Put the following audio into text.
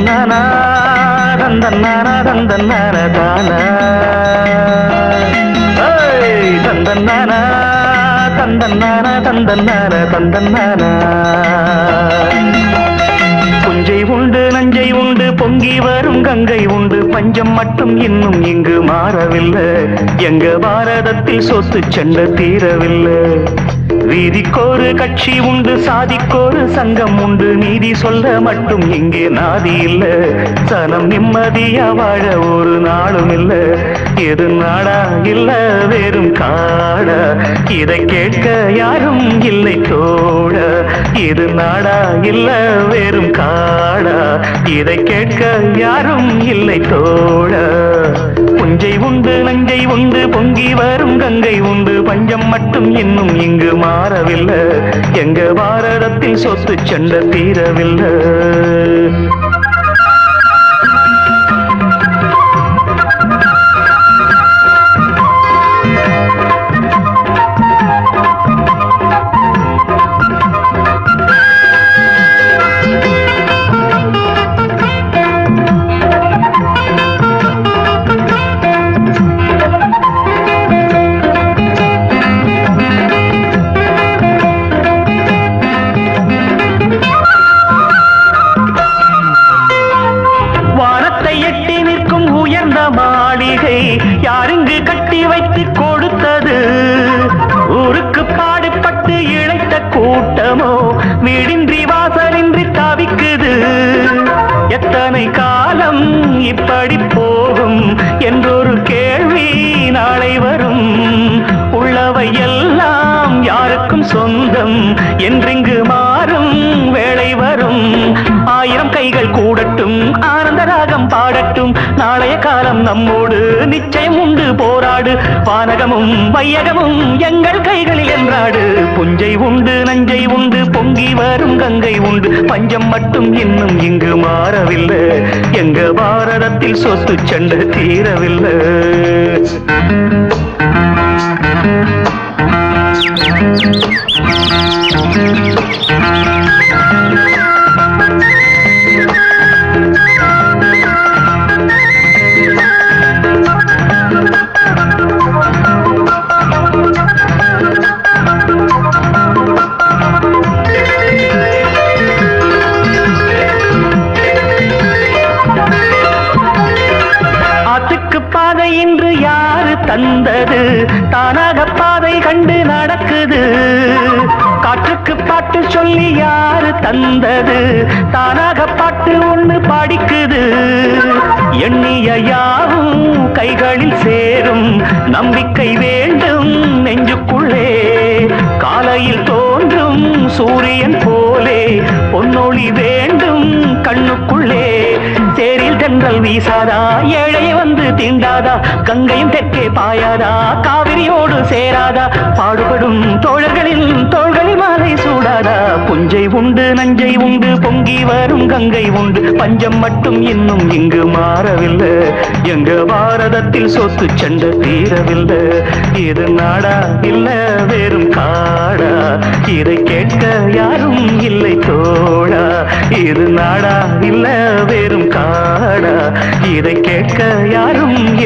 தந்தன்னானா தந்தன்னானா தந்தன்னான தானா ஏய், தந்தன்னானா தந்தன்னானா தந்தன்னான தந்தன்னானா புஞ்சை உண்டு நஞ்சை உண்டு பொங்கி வரும் கங்கை உண்டு பஞ்சம் மட்டும் இன்னும் இங்கு மாறவில்லை எங்க பாரதத்தில் சொத்து சண்டை தீரவில்லை வீதிக்கோரு கட்சி உண்டு சாதிக்கோரு சங்கம் உண்டு நீதி சொல்ல மட்டும் இங்கே நாதி இல்ல சனம் நிம்மதியா வாழ ஒரு நாளும் இல்ல எது நாடா இல்ல வெறும் காடா இதை கேட்க யாரும் இல்லை தோட இது நாடா இல்ல வெறும் காடா இதை கேட்க யாரும் இல்லை தோட புஞ்சை உண்டு நஞ்சை உண்டு பொங்கி வரும் கங்கை உண்டு பஞ்சம் மட்டும் இன்னும் இங்கு மாறவில்லை எங்க பாரதத்தில் சொத்து சண்டை தீரவில்லை வானத்தை எட்டி நிற்கும் உயர்ந்த மாளிகை யாருங்கு கட்டி வைத்து கொடுத்தது ஊருக்கு பாடுபட்டு இழைத்த கூட்டமோ வீடின்றி வாசலின்றி தவிக்குது எத்தனை காலம் இப்படி போகும் என்றொரு கேள்வி நாளை வரும் உள்ளவை எல்லாம் யாருக்கும் சொந்தம் என்றிங்கு மாறும் வேளை வரும் ஆயிரம் கைகள் கூடட்டும் ஆனந்த ராகம் பாடட்டும் நாளைய காலம் நம்மோடு நிச்சயம் உண்டு போராடு வானகமும் வையகமும் எங்கள் கைகளில் என்றாடு புஞ்சை உண்டு நஞ்சை உண்டு பொங்கி வரும் கங்கை உண்டு பஞ்சம் மட்டும் இன்னும் இங்கு மாறவில்லை எங்க பாரதத்தில் சொத்து சண்டை தீரவில்லை ஆத்துக்கு பாதை இன்று யாரு தந்தது தானாக பாதை கண்டு நடக்குது காற்றுக்கு பாட்டு சொல்லி யாரு தந்தது தானாக பாட்டு ஒண்ணு படிக்குது எண்ணிய யாவும் கைகளில் சேரும் நம்பிக்கை வேண்டும் நெஞ்சுக்குள்ளே காலையில் தோன்றும் சூரியன் போலே பொன்னொளி வேண்டும் கண்ணுக்குள்ளே தேரில் தென்றல் வீசாதா ஏழை வந்து தீண்டாதா கங்கையும் தெற்கே பாயாதா காவிரியோடு சேராதா பாடுபடும் தோழர்களின் தோள்களில் மாலை சூடாதா புஞ்சை உண்டு நஞ்சை உண்டு பொங்கி வரும் கங்கை உண்டு பஞ்சம் மட்டும் இன்னும் இங்கு மாறவில்லை எங்க பாரதத்தில் சொத்து சண்டை தீரவில்லை இது நாடா இல்ல வெறும் காடா இதை கேட்க யாரும் இல்லை தோழா இது நாடா இல்ல வெறும் காடா இதை கேட்க யாரும்